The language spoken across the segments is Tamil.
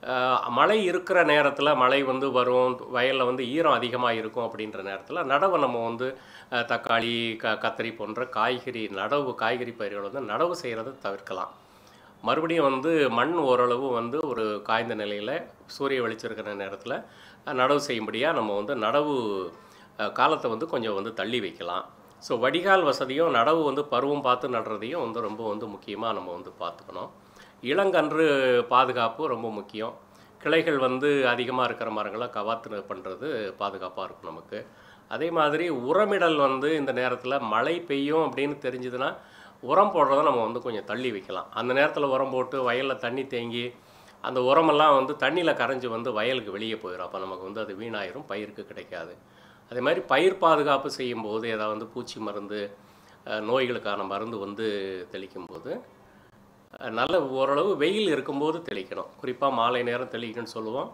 அஹ், மழை இருக்கிற நேரத்தில் மழை வந்து வரும் வயலில் வந்து ஈரம் அதிகமாக இருக்கும் அப்படின்ற நேரத்தில் நடவை நம்ம வந்து அஹ், தக்காளி க கத்திரி போன்ற காய்கறி நடவு காய்கறி பயிர்கள் வந்து நடவு செய்கிறத தவிர்க்கலாம் மறுபடியும் வந்து மண் ஓரளவு வந்து ஒரு காய்ந்த நிலையில் சூரிய வெளிச்சம் இருக்கிற நேரத்தில் அஹ், நடவு செய்யும்படியாக நம்ம வந்து நடவு அஹ், காலத்தை வந்து கொஞ்சம் வந்து தள்ளி வைக்கலாம் ஸோ வடிகால் வசதியும் நடவு வந்து பருவம் பார்த்து நடுறதையும் வந்து ரொம்ப வந்து முக்கியமாக நம்ம வந்து பார்த்துக்கணும் இளங்கன்று பாதுகாப்பு ரொம்ப முக்கியம் கிளைகள் வந்து அதிகமாக இருக்கிற மரங்களை கவாத்து பண்ணுறது பாதுகாப்பாக இருக்கும் நமக்கு அதே மாதிரி உரமிடல் வந்து இந்த நேரத்தில் மழை பெய்யும் அப்படின்னு தெரிஞ்சுதுன்னா உரம் போடுறத நம்ம வந்து கொஞ்சம் தள்ளி வைக்கலாம் அந்த நேரத்தில் உரம் போட்டு வயலில் தண்ணி தேங்கி அந்த உரமெல்லாம் வந்து தண்ணியில் கரைஞ்சி வந்து வயலுக்கு வெளியே போயிடும் அப்போ நமக்கு வந்து அது வீணாயிரும் பயிருக்கு கிடைக்காது அதே மாதிரி பயிர் பாதுகாப்பு செய்யும்போது ஏதாவது வந்து பூச்சி மருந்து அஹ், நோய்களுக்கான மருந்து வந்து தெளிக்கும்போது அஹ், நல்ல ஓரளவு வெயில் இருக்கும்போது தெளிக்கணும் குறிப்பாக மாலை நேரம் தெளிக்கணும்னு சொல்லுவோம்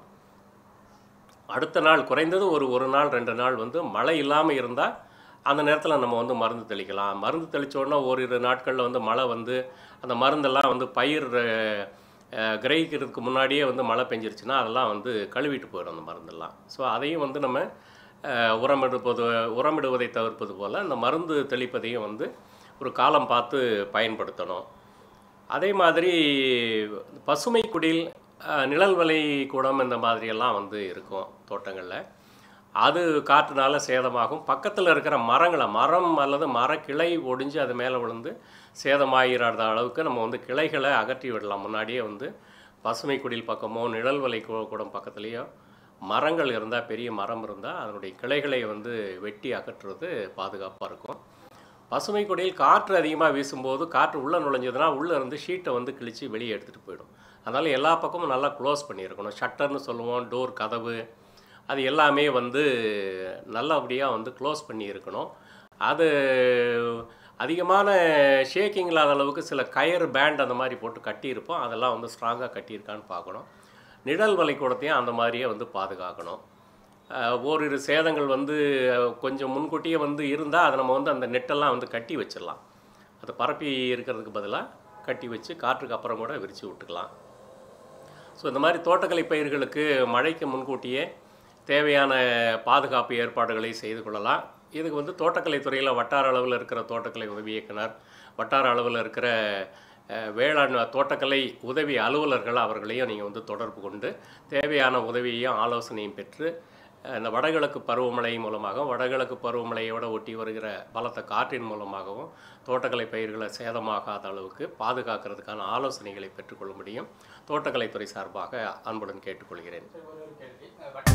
அடுத்த நாள் குறைந்தது ஒரு ஒரு நாள் ரெண்டு நாள் வந்து மழை இல்லாமல் இருந்தால் அந்த நேரத்தில் நம்ம வந்து மருந்து தெளிக்கலாம் மருந்து தெளிச்ச உடனே ஓரிரு நாட்களில் வந்து மழை வந்து அந்த மருந்தெல்லாம் வந்து பயிர் அஹ், கிரகிக்கிறதுக்கு முன்னாடியே வந்து மழை பெஞ்சிருச்சுன்னா அதெல்லாம் வந்து கழுவிட்டு போயிடும் அந்த மருந்தெல்லாம் ஸோ அதையும் வந்து நம்ம அஹ், உரமிடுவது உரமிடுவதை தவிர்ப்பது போல் அந்த மருந்து தெளிப்பதையும் வந்து ஒரு காலம் பார்த்து பயன்படுத்தணும் அதே மாதிரி பசுமை குடில் அஹ், நிழல் வலை கூடம் இந்த மாதிரியெல்லாம் வந்து இருக்கும் தோட்டங்களில் அது காற்றுனால சேதமாகும் பக்கத்தில் இருக்கிற மரங்களை மரம் அல்லது மரக்கிளை ஒடிஞ்சு அது மேலே விழுந்து சேதமாகிறாத அளவுக்கு நம்ம வந்து கிளைகளை அகற்றி விடலாம் முன்னாடியே வந்து பசுமை குடில் பக்கமோ நிழல் வலை கூ- கூடம் பக்கத்துலேயோ மரங்கள் இருந்தால் பெரிய மரம் இருந்தால் அதனுடைய கிளைகளை வந்து வெட்டி அகற்றுறது பாதுகாப்பாக இருக்கும் பசுமை கொடியில் காற்று அதிகமாக வீசும்போது காற்று உள்ளே நுழைஞ்சதுன்னா உள்ளே இருந்து ஷீட்டை வந்து கிழிச்சு வெளியே எடுத்துகிட்டு போயிடும் அதனால் எல்லா பக்கமும் நல்லா க்ளோஸ் பண்ணியிருக்கணும் ஷட்டர்னு சொல்லுவோம் டோர் கதவு அது எல்லாமே வந்து நல்லபடியாக வந்து க்ளோஸ் பண்ணி இருக்கணும் அது அதிகமான ஷேக்கிங் இல்லாத அளவுக்கு சில கயர் பேண்ட் அந்த மாதிரி போட்டு கட்டியிருப்போம் அதெல்லாம் வந்து ஸ்ட்ராங்காக கட்டியிருக்கான்னு பார்க்கணும் நிழல் வளைக்கூடத்தையும் அந்த மாதிரியே வந்து பாதுகாக்கணும் அஹ் ஓரிரு சேதங்கள் வந்து அஹ், கொஞ்சம் முன்கூட்டியே வந்து இருந்தால் அதை நம்ம வந்து அந்த நெட்டெல்லாம் வந்து கட்டி வச்சிடலாம் அதை பரப்பி இருக்கிறதுக்கு பதிலாக கட்டி வச்சு காற்றுக்கு அப்புறம் கூட விரித்து விட்டுக்கலாம் ஸோ இந்த மாதிரி தோட்டக்கலை பயிர்களுக்கு மழைக்கு முன்கூட்டியே தேவையான பாதுகாப்பு ஏற்பாடுகளை செய்து கொள்ளலாம் இதுக்கு வந்து தோட்டக்கலை துறையில் வட்டார அளவில் இருக்கிற தோட்டக்கலை உதவி இயக்குனர் வட்டார அளவில் இருக்கிற அஹ், வேளாண் தோட்டக்கலை உதவி அலுவலர்கள் அவர்களையும் நீங்கள் வந்து தொடர்பு கொண்டு தேவையான உதவியையும் ஆலோசனையும் பெற்று அஹ், இந்த வடகிழக்கு பருவமழை மூலமாகவும் வடகிழக்கு பருவமழையோட ஒட்டி வருகிற பலத்த காற்றின் மூலமாகவும் தோட்டக்கலை பயிர்களை சேதமாகாத அளவுக்கு பாதுகாக்கிறதுக்கான ஆலோசனைகளை பெற்றுக்கொள்ள முடியும் தோட்டக்கலைத்துறை சார்பாக அன்புடன் கேட்டுக்கொள்கிறேன் ஒரு கேள்வி